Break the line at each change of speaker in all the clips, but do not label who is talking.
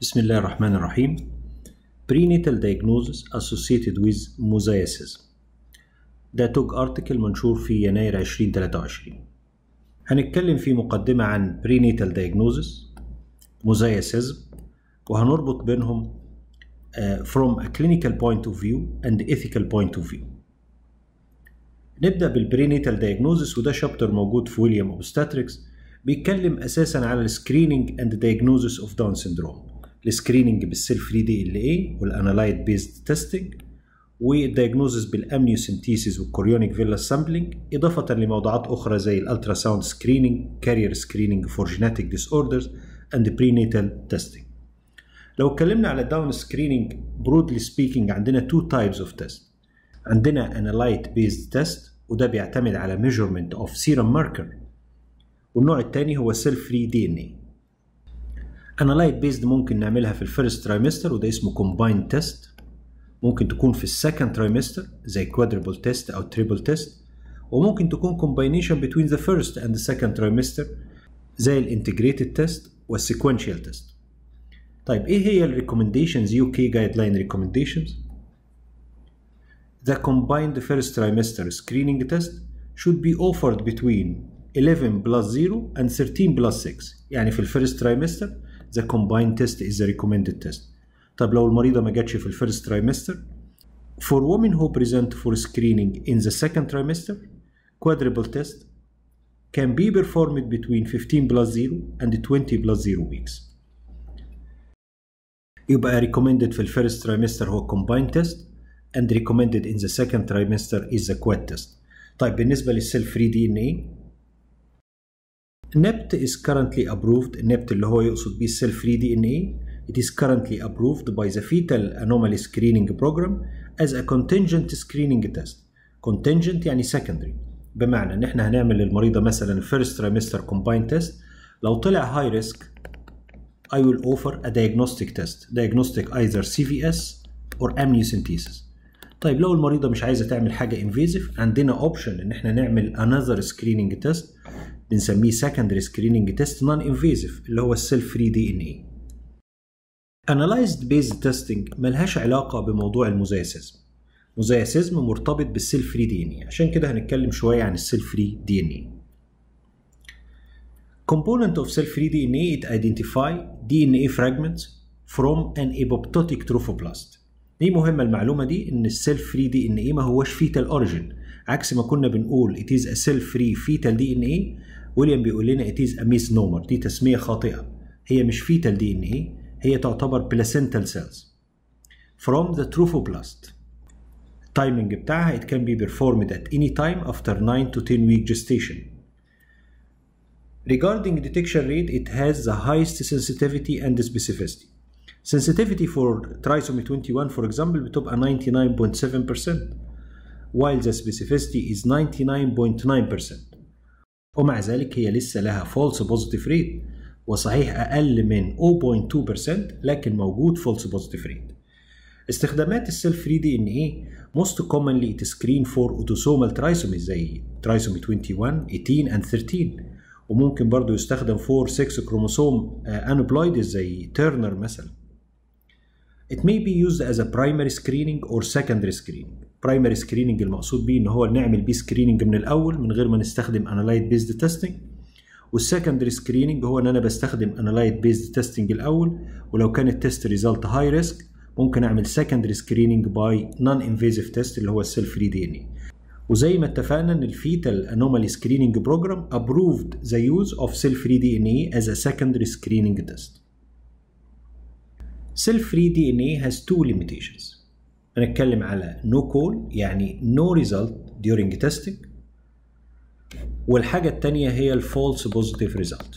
بسم الله الرحمن الرحيم Prenatal Diagnosis Associated with Mosaicism ده توج ارتكل منشور في يناير 2023 هنتكلم في مقدمة عن Prenatal Diagnosis Mosaicism وهنربط بينهم uh, from a clinical point of view and ethical point of view نبدأ بالبرينيتال دايجنوزس وده شابتر موجود في ويليام اوبستاتريكس بيتكلم اساسا على السكريننج اند دايجنوزس اوف داون سيندروم السكريننج بالسيلف 3 دي ال اي والانالايت بيزد تيستنج والدايجنوزس بالامنيوسنتيسيس والكوريونيك فيلا سامبلينج اضافه لموضوعات اخرى زي الالترا ساوند سكريننج كارير سكريننج فور جينيتك ديس اوردرز اند برينيتال تيستنج لو اتكلمنا على الداون سكريننج برودلي سبيكينج عندنا تو تايبس اوف تيست عندنا انالايت بيزد تيست وده بيعتمد على ميجرمنت اوف سيرم ماركر والنوع الثاني هو سيلف فري دي ان اي انالايت بيزد ممكن نعملها في الفيرست ترايمستر وده اسمه كومبايند تيست ممكن تكون في السكند ترايمستر زي كوادربل تيست او تريبل تيست وممكن تكون combination between the first and the second trimester زي الانتجريتد تيست والسيكونشال تيست طيب ايه هي الريكومنديشنز يو كي جايد لاين ريكومنديشنز The combined first trimester screening test should be offered between 11 plus 0 and 13 plus 6 يعني في الفيرست trimester the combined test is the recommended test طب لو المريضة ما جاتش في الفيرست trimester for women who present for screening in the second trimester quadruple test can be performed between 15 plus 0 and 20 plus 0 weeks يبقى recommended في الفيرست trimester هو combined test and recommended in the second trimester is the quad test طيب بالنسبة للسيلف فري دي ان ايه NEPT is currently approved NEPT اللي هو يقصد بيه السيلف فري دي ان ايه it is currently approved by the fetal anomaly screening program as a contingent screening test contingent يعني secondary بمعنى ان احنا هنعمل للمريضة مثلا الفيرست trimester combined test لو طلع high risk I will offer a diagnostic test diagnostic either CVS or amniocentesis طيب لو المريضة مش عايزة تعمل حاجة invasive عندنا اوبشن ان احنا نعمل another screening test بنسميه secondary screening test non invasive اللي هو السيلف فري دي ان اي analyzed based testing ملهاش علاقة بموضوع الموزايسيزم موزايسيزم مرتبط بالسيلف فري دي ان اي عشان كده هنتكلم شوية عن السيلف فري دي ان اي component of cell-free DNA it identify DNA fragments from an apoptotic trophoblast دي مهمة المعلومة دي إن السيل فري دي إن إيه ما هوش فيتال أوريجين عكس ما كنا بنقول it is a cell free fetal DNA ويليام بيقول لنا it is a misnomer دي تسمية خاطئة هي مش fetal DNA هي تعتبر placental cells from the trophoblast timing بتاعها it can be performed at any time after 9 to 10 week gestation Regarding detection rate, it has the highest sensitivity and specificity. Sensitivity for trisomy 21 for example بتبقى 99.7% while the specificity is 99.9% ومع ذلك هي لسه لها false positive rate وصحيح أقل من 0.2% لكن موجود false positive rate استخدامات السيلف فري دي ان ايه most commonly it screen for autosomal trisomy زي trisomy 21 18 and 13 وممكن برضو يستخدم for 6 كروموسوم انوبلويدز زي تيرنر مثلا It may be used as a primary screening or secondary screening. Primary screening المقصود بيه ان هو نعمل بيه screening من الاول من غير ما نستخدم analyte based testing. والسكندري screening هو ان انا بستخدم analyte based testing الاول ولو كان التست ريزلت هاي ريسك ممكن اعمل secondary screening by non-invasive test اللي هو السيلف فري دي ان وزي ما اتفقنا ان الفيتال انومالي سكريننج بروجرام approved the use of cell-free DNA as a secondary screening test. Cell-free DNA has two limitations. هنتكلم على no call يعني no result during testing والحاجة التانية هي ال false positive result.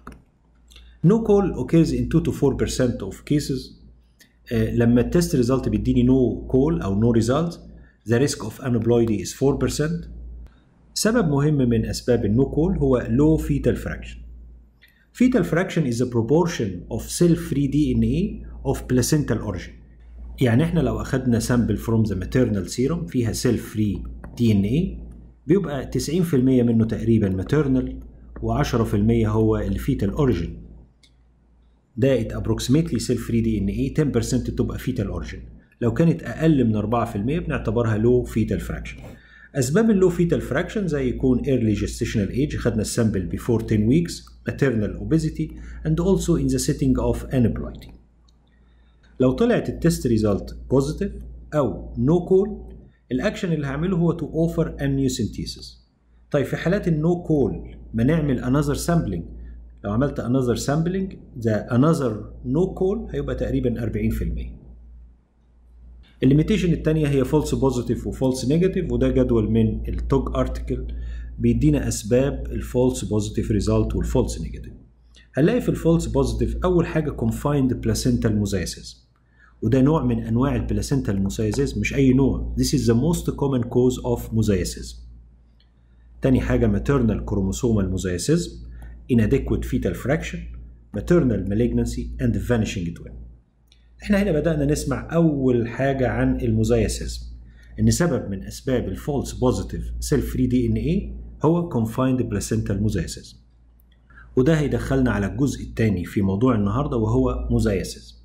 No call occurs in 2 to 4% of cases. Uh, لما التست result بيديني no call أو no result the risk of aneuploidy is 4%. سبب مهم من أسباب النو كول هو low fetal fraction. Fetal fraction is a proportion of cell-free DNA of placental origin. يعني احنا لو أخدنا sample from the maternal serum فيها cell-free DNA بيبقى 90% منه تقريبا maternal و10% هو الفيتال origin. ده it approximately cell free DNA 10% تبقى fetal origin لو كانت اقل من 4% بنعتبرها low fetal fraction اسباب اللو fetal fraction زي يكون early gestational age خدنا السامبل before 10 weeks maternal obesity and also in the setting of aneuploidy لو طلعت التست ريزلت بوزيتيف او نو كول الاكشن اللي هعمله هو تو اوفر amniocentesis طيب في حالات النو كول ما نعمل another sampling لو عملت another sampling the another no call هيبقى تقريبا 40% الليميتيشن الثانيه هي فولس بوزيتيف وفولس نيجاتيف وده جدول من التوج ارتكل بيدينا اسباب الفولس بوزيتيف ريزلت والفولس نيجاتيف هنلاقي في الفولس بوزيتيف اول حاجه confined placental mosaicism وده نوع من انواع البلاسنتال mosaicism مش اي نوع this is the most common cause of mosaicism تاني حاجة maternal chromosomal mosaicism inadequate fetal fraction maternal malignancy and vanishing twin احنا هنا بدأنا نسمع أول حاجة عن الموزايسيزم إن سبب من أسباب الفولس بوزيتيف سيل فري دي إن إيه هو confined placental mosaicism وده هيدخلنا على الجزء الثاني في موضوع النهارده وهو موزايسيزم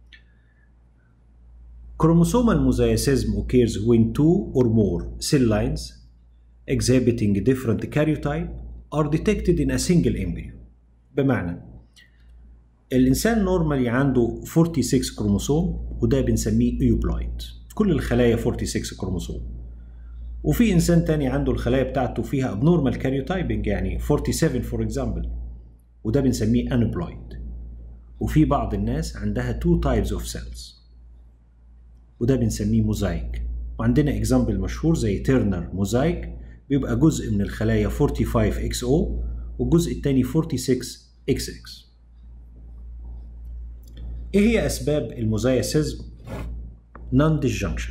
Chromosomal mosaicism occurs when two or more cell lines exhibiting different karyotype are detected in a single embryo بمعنى الإنسان نورمالي عنده 46 كروموسوم وده بنسميه ايوبلايد كل الخلايا 46 كروموسوم وفي إنسان تاني عنده الخلايا بتاعته فيها abnormal karyotyping يعني 47 for example وده بنسميه انبلويد وفي بعض الناس عندها two types of cells وده بنسميه موزايك وعندنا اكزامبل مشهور زي تيرنر موزايك بيبقى جزء من الخلايا 45 اكس او والجزء الثاني 46 اكس اكس ايه هي اسباب الموزايسيزم نون disjunction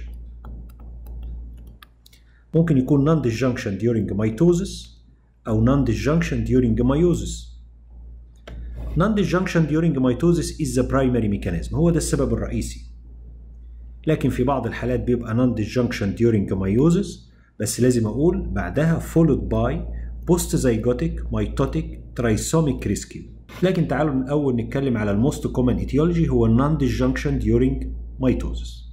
ممكن يكون نون disjunction during mitosis او نون disjunction during meiosis non disjunction during mitosis is the primary mechanism هو ده السبب الرئيسي لكن في بعض الحالات بيبقى non disjunction during meiosis بس لازم اقول بعدها followed by post-zygotic mitotic trisomic rescue لكن تعالوا الاول نتكلم على الموست كومن etiology هو non disjunction during mitosis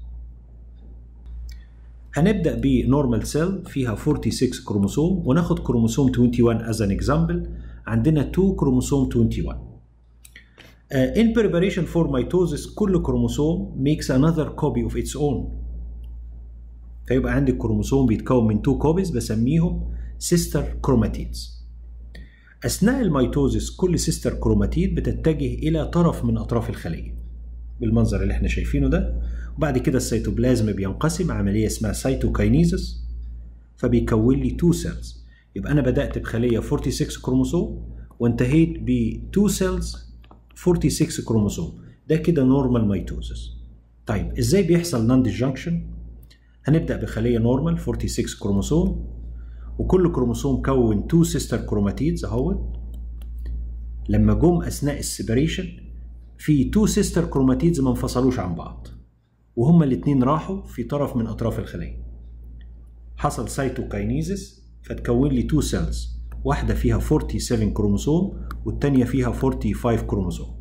هنبدا بنورمال سيل فيها 46 كروموسوم وناخد كروموسوم 21 as an example عندنا 2 كروموسوم 21 Uh, in preparation for mitosis كل كروموسوم makes another copy of its own فيبقى عندي الكروموسوم بيتكون من two copies بسميهم sister chromatids أثناء الميتوزس كل sister كروماتيد بتتجه إلى طرف من أطراف الخلية بالمنظر اللي احنا شايفينه ده وبعد كده السيتوبلازم بينقسم عملية اسمها سيتوكاينيزس فبيكون لي two cells يبقى أنا بدأت بخلية 46 كروموسوم وانتهيت ب 2 cells 46 كروموسوم ده كده نورمال ميتوزس طيب ازاي بيحصل نون ديجنكشن هنبدا بخليه نورمال 46 كروموسوم وكل كروموسوم كون 2 سيستر كروماتيدز اهوت لما جم اثناء السيبريشن في 2 سيستر كروماتيدز ما انفصلوش عن بعض وهما الاثنين راحوا في طرف من اطراف الخليه حصل سيتوكاينيزس فتكون لي 2 سيلز واحدة فيها 47 كروموسوم والتانية فيها 45 كروموسوم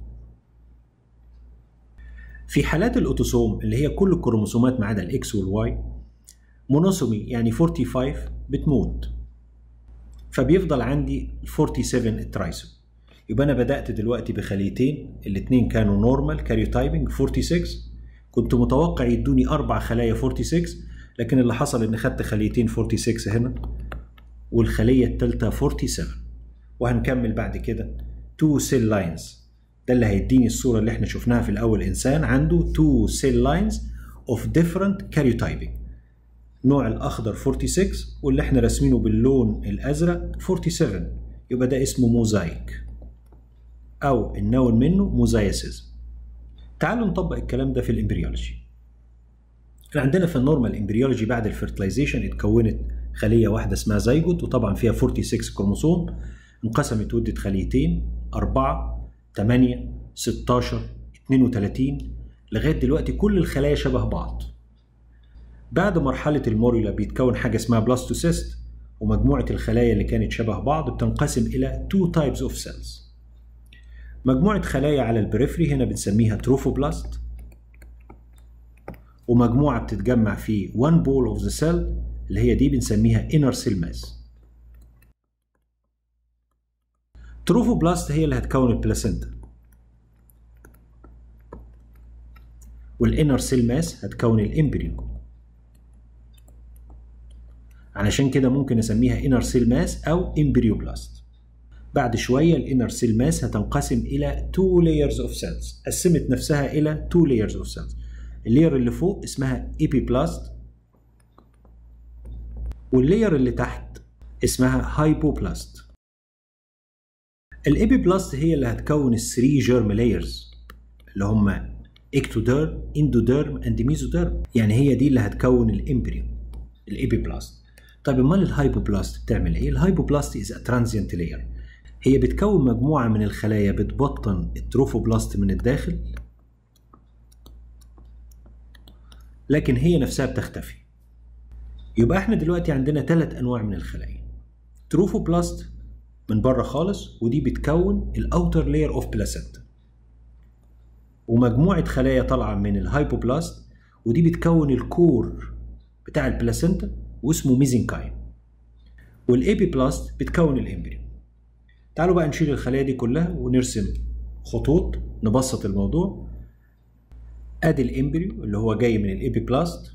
في حالات الأوتوسوم اللي هي كل الكروموسومات ما عدا الإكس والواي مونوسومي يعني 45 بتموت فبيفضل عندي 47 الترايسوم يبقى أنا بدأت دلوقتي بخليتين الاتنين كانوا نورمال كاريوتايبنج 46 كنت متوقع يدوني أربع خلايا 46 لكن اللي حصل إن خدت خليتين 46 هنا والخلية التالتة 47 وهنكمل بعد كده 2 سيل لاينز ده اللي هيديني الصورة اللي احنا شفناها في الأول إنسان عنده 2 سيل لاينز of different karyotyping نوع الأخضر 46 واللي احنا راسمينه باللون الأزرق 47 يبقى ده اسمه موزايك أو النون منه موزايسيزم تعالوا نطبق الكلام ده في الامبريولوجي احنا عندنا في النورمال امبريولوجي بعد الفرتلايزيشن اتكونت خليه واحده اسمها زيجوت وطبعا فيها 46 كروموسوم انقسمت ودت خليتين 4 8 16 32 لغايه دلوقتي كل الخلايا شبه بعض بعد مرحله الموريولا بيتكون حاجه اسمها بلاستوسيست ومجموعه الخلايا اللي كانت شبه بعض بتنقسم الى two types of cells مجموعة خلايا على البريفري هنا بنسميها تروفوبلاست ومجموعة بتتجمع في one ball of the cell اللي هي دي بنسميها inner cell mass تروفوبلاست هي اللي هتكون البلاسينتا والانر سيل ماس هتكون الامبريو علشان كده ممكن نسميها انر سيل ماس او امبريوبلاست بعد شويه الانر سيل ماس هتنقسم الى تو layers اوف سيلز قسمت نفسها الى تو layers اوف سيلز اللير اللي فوق اسمها ايبيبلاست واللير اللي تحت اسمها هايبوبلاست الايبيبلاست هي اللي هتكون الثري جيرم لايرز اللي هم اكتوديرم اندوديرم اند ميزوديرم يعني هي دي اللي هتكون الامبريو الايبيبلاست طيب امال الهايبوبلاست بتعمل ايه الهايبوبلاست از ترانزيانت لاير هي بتكون مجموعه من الخلايا بتبطن التروفوبلاست من الداخل لكن هي نفسها بتختفي يبقى احنا دلوقتي عندنا ثلاث انواع من الخلايا تروفوبلاست من بره خالص ودي بتكون الاوتر لاير اوف بلاسنتا ومجموعه خلايا طالعه من الهايبوبلاست ودي بتكون الكور بتاع البلاسنتا واسمه ميزنكايم والايبيبلاست بتكون الامبريو تعالوا بقى نشيل الخلايا دي كلها ونرسم خطوط نبسط الموضوع ادي الامبريو اللي هو جاي من الايبيبلاست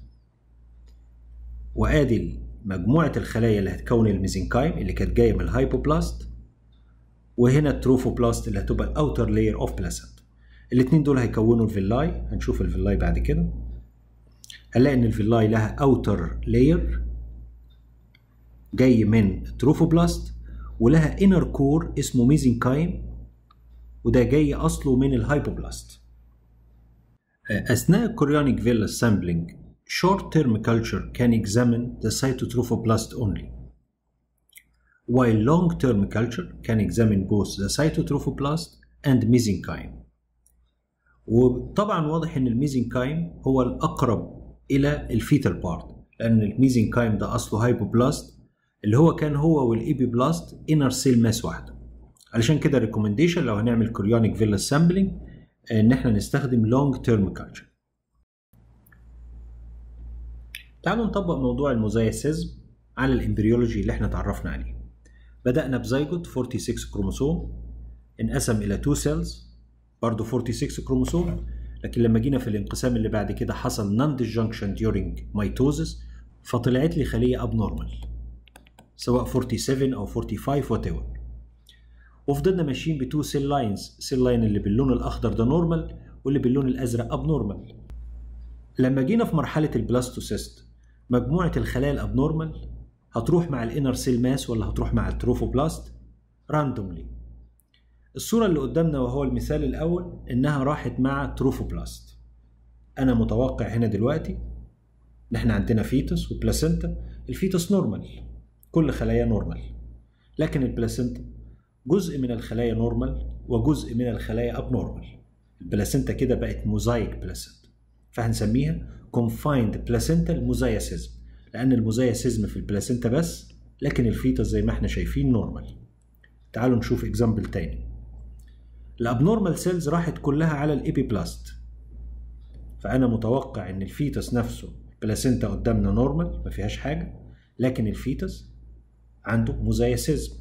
وادي مجموعة الخلايا اللي هتكون الميزنكايم اللي كانت جاية من الهايبوبلاست وهنا التروفوبلاست اللي هتبقى الاوتر لاير اوف بلاسنتا الاتنين دول هيكونوا الفيلاي هنشوف الفيلاي بعد كده هنلاقي ان الفيلاي لها اوتر لاير جاي من التروفوبلاست ولها انر كور اسمه ميزنكايم وده جاي اصله من الهايبوبلاست اثناء الكوريونيك فيلا سامبلينج short term culture can examine the cytotrophoblast only while long term culture can examine both the cytotrophoblast and mesenchyme وطبعا واضح ان الميزنكايم هو الاقرب الى الفيتال بارت لان الميزنكايم ده اصله هايبوبلاست اللي هو كان هو والايبيبلاست انر سيل ماس واحده علشان كده ريكومنديشن لو هنعمل كوريونيك فيلا سامبلينج ان احنا نستخدم لونج تيرم كالتشر تعالوا نطبق موضوع الموزايسيزم على الامبريولوجي اللي احنا اتعرفنا عليه بدأنا بزيجوت 46 كروموسوم انقسم إلى 2 سيلز برضه 46 كروموسوم لكن لما جينا في الانقسام اللي بعد كده حصل نون disjunction during mitosis فطلعت لي خلية abnormal سواء 47 أو 45 وات ايفر وفضلنا ماشيين بتو سيل لاينز سيل لاين اللي باللون الأخضر ده نورمال واللي باللون الأزرق abnormal لما جينا في مرحلة البلاستوسيست مجموعة الخلايا الابنورمال هتروح مع الانر سيل ماس ولا هتروح مع التروفوبلاست راندوملي الصورة اللي قدامنا وهو المثال الأول إنها راحت مع تروفوبلاست أنا متوقع هنا دلوقتي إن إحنا عندنا فيتس وبلاسنتا الفيتس نورمال كل خلايا نورمال لكن البلاسنتا جزء من الخلايا نورمال وجزء من الخلايا ابنورمال البلاسنتا كده بقت موزايك بلاسنتا فهنسميها confined placental mosaicism لأن الموزايسيزم في البلاسنتا بس لكن الفيتس زي ما احنا شايفين نورمال تعالوا نشوف اكزامبل تاني الابنورمال سيلز راحت كلها على الابيبلاست فأنا متوقع إن الفيتس نفسه البلاسنتا قدامنا نورمال ما فيهاش حاجة لكن الفيتس عنده موزايسيزم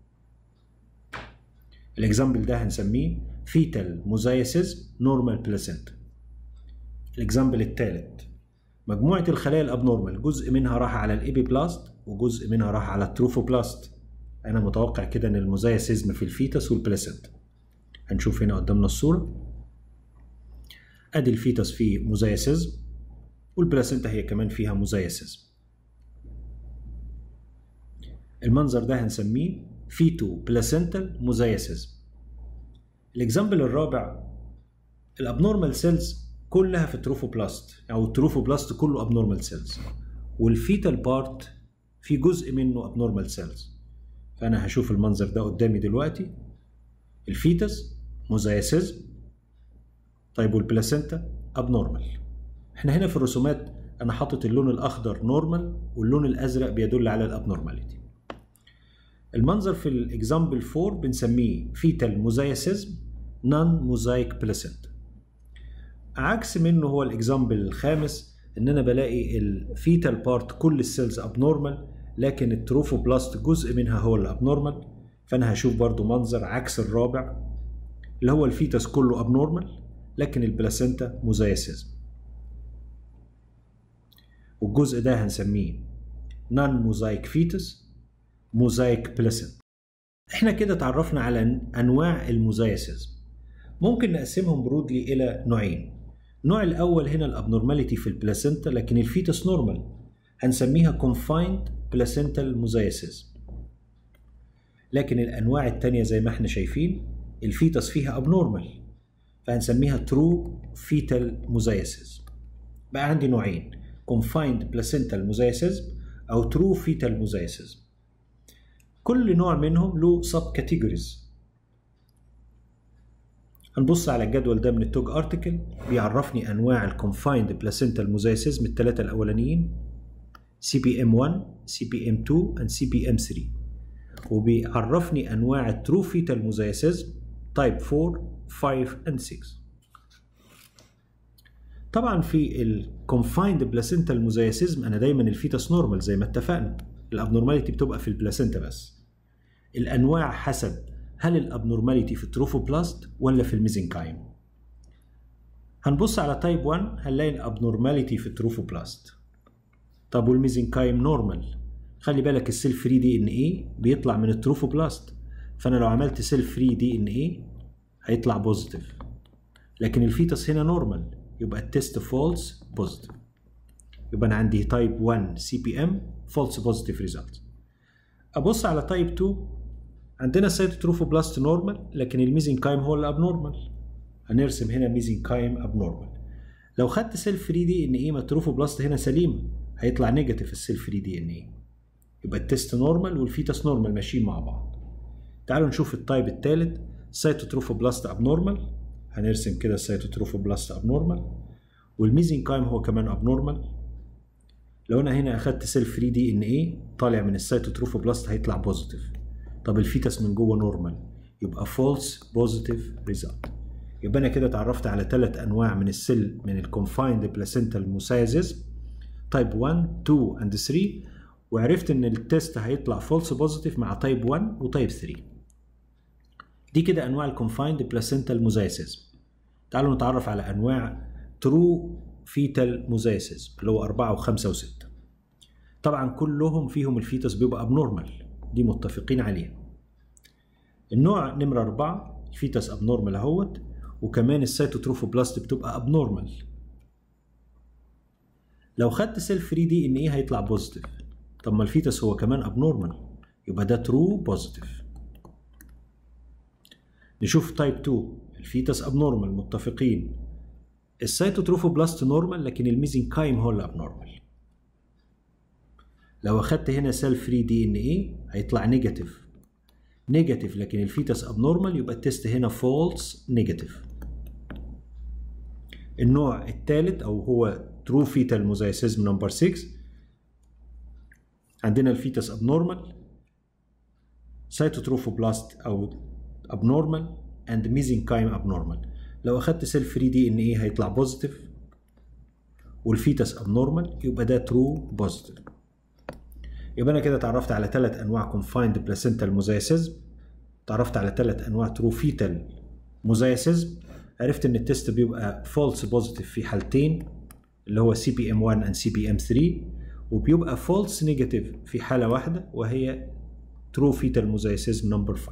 الاكزامبل ده هنسميه فيتال موزايسيزم نورمال بلاسنتا الاكزامبل الثالث مجموعة الخلايا الابنورمال جزء منها راح على الابيبلاست وجزء منها راح على التروفوبلاست انا متوقع كده ان الموزايسيزم في الفيتس والبلاسنتا هنشوف هنا قدامنا الصورة ادي الفيتس فيه موزايسيزم والبلاسنتا هي كمان فيها موزايسيزم المنظر ده هنسميه فيتو بلاسنتال موزايسيزم الاكزامبل الرابع الابنورمال سيلز كلها في التروفوبلاست او التروفوبلاست كله ابنورمال سيلز والفيتال بارت في جزء منه ابنورمال سيلز فانا هشوف المنظر ده قدامي دلوقتي الفيتس موزايسيزم طيب والبلاسنتا ابنورمال احنا هنا في الرسومات انا حاطط اللون الاخضر نورمال واللون الازرق بيدل على الابنورماليتي المنظر في الاكزامبل 4 بنسميه فيتال موزايسيزم نون موزايك بلاسنتا عكس منه هو الاكزامبل الخامس ان انا بلاقي الفيتال بارت كل السيلز ابنورمال لكن التروفوبلاست جزء منها هو اللي ابنورمال فانا هشوف برضو منظر عكس الرابع اللي هو الفيتس كله ابنورمال لكن البلاسنتا موزايسيزم والجزء ده هنسميه نون موزايك فيتس موزايك بلاسنتا احنا كده اتعرفنا على انواع الموزايسيزم ممكن نقسمهم برودلي الى نوعين النوع الاول هنا الابنورماليتي في البلاسنتا لكن الفيتس نورمال هنسميها confined placental mosaicism لكن الانواع التانية زي ما احنا شايفين الفيتس فيها ابنورمال فهنسميها true fetal mosaicism بقى عندي نوعين confined placental mosaicism او true fetal mosaicism كل نوع منهم له sub categories هنبص على الجدول ده من التوج ارتكل بيعرفني انواع الكونفايند بلاسنتال موزايسيزم الثلاثه الاولانيين سي بي ام 1 سي بي ام 2 and سي بي ام 3 وبيعرفني انواع الترو فيتال موزايسيزم تايب 4 5 and 6 طبعا في الكونفايند بلاسنتال موزايسيزم انا دايما الفيتس نورمال زي ما اتفقنا الابنورماليتي بتبقى في البلاسنتا بس الانواع حسب هل الابنورماليتي في التروفوبلاست ولا في الميزنكايم هنبص على تايب 1 هنلاقي الابنورماليتي في التروفوبلاست طب والميزنكايم نورمال خلي بالك السيل فري دي ان ايه بيطلع من التروفوبلاست فانا لو عملت سيل فري دي ان ايه هيطلع بوزيتيف لكن الفيتس هنا نورمال يبقى التست فولس بوزيتيف يبقى انا عندي تايب 1 سي بي ام فولس بوزيتيف ريزلت ابص على تايب 2 عندنا السيتوتروفوبلاست نورمال لكن الميزنكايم هو اللي ابنورمال هنرسم هنا ميزنكايم ابنورمال لو خدت سيل فري دي ان ايه ما التروفوبلاست هنا سليمه هيطلع نيجاتيف السيل فري دي ان ايه يبقى التست نورمال والفيتس نورمال ماشيين مع بعض تعالوا نشوف التايب الثالث سيتوتروفوبلاست ابنورمال هنرسم كده السيتوتروفوبلاست ابنورمال والميزنكايم هو كمان ابنورمال لو انا هنا اخدت سيل فري دي ان ايه طالع من السيتوتروفوبلاست هيطلع بوزيتيف طب الفيتس من جوه نورمال يبقى فولس بوزيتيف ريزلت يبقى انا كده اتعرفت على ثلاث انواع من السيل من الكونفايند بلاسنتال موسايزيزم تايب 1 2 اند 3 وعرفت ان التيست هيطلع فولس بوزيتيف مع تايب 1 وتايب 3 دي كده انواع الكونفايند بلاسنتال موزايسيزم تعالوا نتعرف على انواع ترو فيتال موزايسيزم اللي هو 4 و5 و6 طبعا كلهم فيهم الفيتس بيبقى ابنورمال دي متفقين عليها النوع نمرة أربعة الفيتس ابنورمال اهوت وكمان السيتوتروفوبلاست بتبقى ابنورمال لو خدت سيل فري دي ان ايه هيطلع بوزيتيف طب ما الفيتس هو كمان ابنورمال يبقى ده ترو بوزيتيف نشوف تايب 2 الفيتس ابنورمال متفقين السيتوتروفوبلاست نورمال لكن الميزنكايم هو اللي ابنورمال لو اخدت هنا سيل فري دي ان ايه هيطلع نيجاتيف نيجاتيف لكن الفيتس ابنورمال يبقى التست هنا فولس نيجاتيف النوع الثالث او هو ترو فيتال موزايسيزم نمبر 6 عندنا الفيتس ابنورمال سيتوتروفوبلاست او ابنورمال اند ميزنكايم ابنورمال لو اخدت سيل فري دي ان ايه هيطلع بوزيتيف والفيتس ابنورمال يبقى ده ترو بوزيتيف يبقى انا كده اتعرفت على ثلاث انواع كونفايند بلاسنتال موزايسيزم اتعرفت على ثلاث انواع ترو فيتال موزايسيزم عرفت ان التست بيبقى فولس بوزيتيف في حالتين اللي هو سي بي ام 1 اند سي بي ام 3 وبيبقى فولس نيجاتيف في حاله واحده وهي ترو فيتال موزايسيزم نمبر 5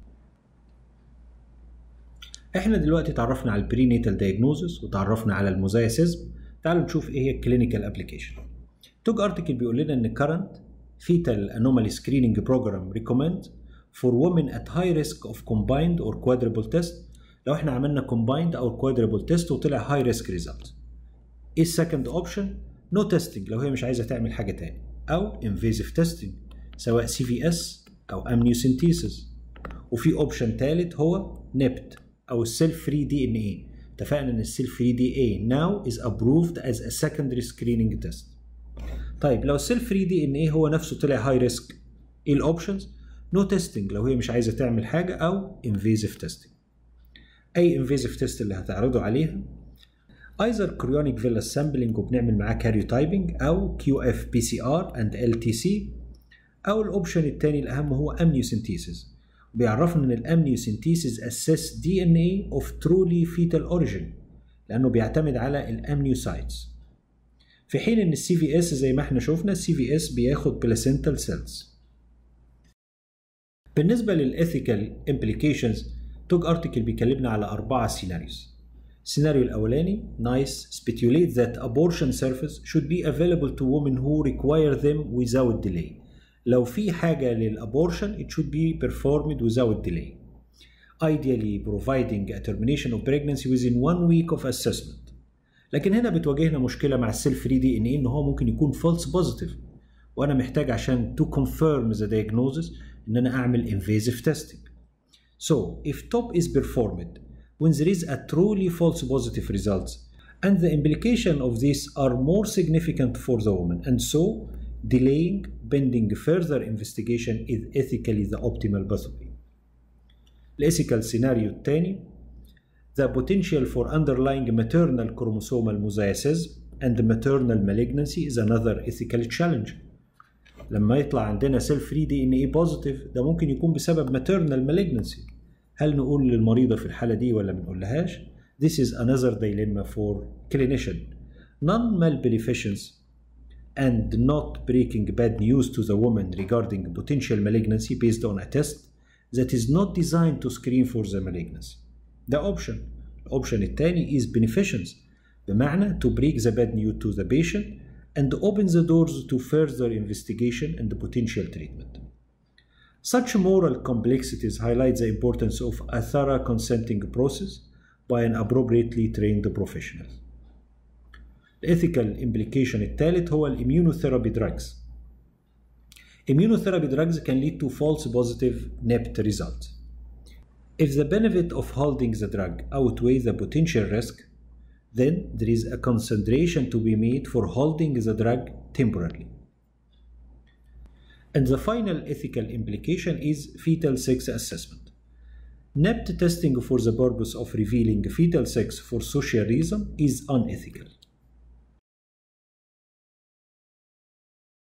احنا دلوقتي اتعرفنا على البري نيتال دايجنوزس وتعرفنا على الموزايسيزم تعالوا نشوف ايه هي الكلينيكال ابلكيشن توج ارتكل بيقول لنا ان current fetal anomaly screening program recommend for women at high risk of combined or quadruple test لو احنا عملنا combined او quadruple test وطلع high risk result ايه السكند اوبشن نو تيستنج لو هي مش عايزه تعمل حاجه تاني او invasive testing سواء سي في اس او امنيوسنتيسيس وفي اوبشن ثالث هو نبت او السيل فري دي ان اي اتفقنا ان السيل فري دي اي now is approved as a secondary screening test طيب لو السيل فري دي ان ايه هو نفسه طلع هاي ريسك ايه الاوبشنز نو تيستنج لو هي مش عايزه تعمل حاجه او انفيزيف تيستنج اي invasive تيست اللي هتعرضه عليها either chorionic villus sampling وبنعمل معاه karyotyping او QF PCR and LTC او الاوبشن الثاني الاهم هو amniocentesis بيعرفنا ان الامنيوسنتيسيس assess DNA of truly fetal origin لانه بيعتمد على الامنيوسايتس في حين ان السي في اس زي ما احنا شفنا السي في اس بياخد بلاسنتال سيلز بالنسبة للإثيكال امبليكيشنز توج ارتكل بيكلمنا على أربعة سيناريوز السيناريو الأولاني nice speculate that abortion service should be available to women who require them without delay لو في حاجة للأبورشن it should be performed without delay ideally providing a termination of pregnancy within one week of assessment لكن هنا بتواجهنا مشكلة مع السيلف فري دي ان ايه ان هو ممكن يكون false positive وانا محتاج عشان to confirm the diagnosis ان انا اعمل invasive testing so if TOP is performed when there is a truly false positive results and the implication of this are more significant for the woman and so delaying pending further investigation is ethically the optimal pathway. الإيثيكال سيناريو الثاني the potential for underlying maternal chromosomal mosaicism and maternal malignancy is another ethical challenge. لما يطلع عندنا سيل فري دي ان اي بوزيتيف ده ممكن يكون بسبب maternal malignancy. هل نقول للمريضة في الحالة دي ولا ما نقولهاش؟ This is another dilemma for clinician. Non-malbeneficence and not breaking bad news to the woman regarding potential malignancy based on a test that is not designed to screen for the malignancy. ده option. الأوبشن الثاني is beneficence بمعنى to break the bad news to the patient and open the doors to further investigation and potential treatment. Such moral complexities highlight the importance of a thorough consenting process by an appropriately trained professional. الethical implication الثالث هو الاميونوثيرابي drugs. Immunotherapy drugs can lead to false positive NEPT results. If the benefit of holding the drug outweighs the potential risk, then there is a consideration to be made for holding the drug temporarily. And the final ethical implication is fetal sex assessment. NEPT testing for the purpose of revealing fetal sex for social reason is unethical.